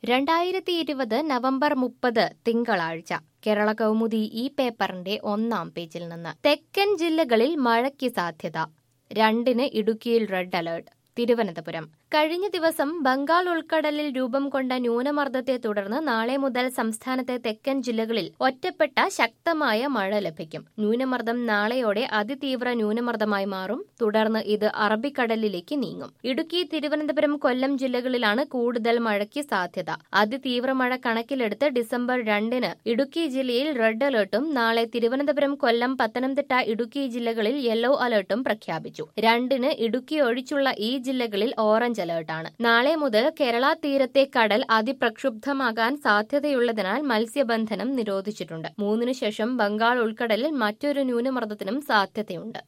രണ്ടായിരത്തി ഇരുപത് നവംബർ മുപ്പത് തിങ്കളാഴ്ച കേരള കൗമുദി ഈ പേപ്പറിന്റെ ഒന്നാം പേജിൽ നിന്ന് തെക്കൻ ജില്ലകളിൽ മഴയ്ക്ക് സാധ്യത രണ്ടിന് ഇടുക്കിയിൽ റെഡ് അലേർട്ട് തിരുവനന്തപുരം കഴിഞ്ഞ ദിവസം ബംഗാൾ ഉൾക്കടലിൽ രൂപം കൊണ്ട ന്യൂനമർദ്ദത്തെ തുടർന്ന് നാളെ മുതൽ സംസ്ഥാനത്തെ തെക്കൻ ജില്ലകളിൽ ഒറ്റപ്പെട്ട ശക്തമായ മഴ ലഭിക്കും ന്യൂനമർദ്ദം നാളെയോടെ അതിതീവ്ര ന്യൂനമർദ്ദമായി മാറും തുടർന്ന് ഇത് അറബിക്കടലിലേക്ക് നീങ്ങും ഇടുക്കി തിരുവനന്തപുരം കൊല്ലം ജില്ലകളിലാണ് കൂടുതൽ മഴയ്ക്ക് സാധ്യത അതിതീവ്ര മഴ കണക്കിലെടുത്ത് ഡിസംബർ രണ്ടിന് ഇടുക്കി ജില്ലയിൽ റെഡ് അലർട്ടും നാളെ തിരുവനന്തപുരം കൊല്ലം പത്തനംതിട്ട ഇടുക്കി ജില്ലകളിൽ യെല്ലോ അലർട്ടും പ്രഖ്യാപിച്ചു രണ്ടിന് ഇടുക്കി ഒഴിച്ചുള്ള ഈ ജില്ലകളിൽ ഓറഞ്ച് അലർട്ടാണ് നാളെ മുതൽ കേരള തീരത്തെ കടൽ അതിപ്രക്ഷുബ്ധമാകാൻ സാധ്യതയുള്ളതിനാൽ മത്സ്യബന്ധനം നിരോധിച്ചിട്ടുണ്ട് മൂന്നിനു ശേഷം ബംഗാൾ ഉൾക്കടലിൽ മറ്റൊരു ന്യൂനമർദ്ദത്തിനും സാധ്യതയുണ്ട്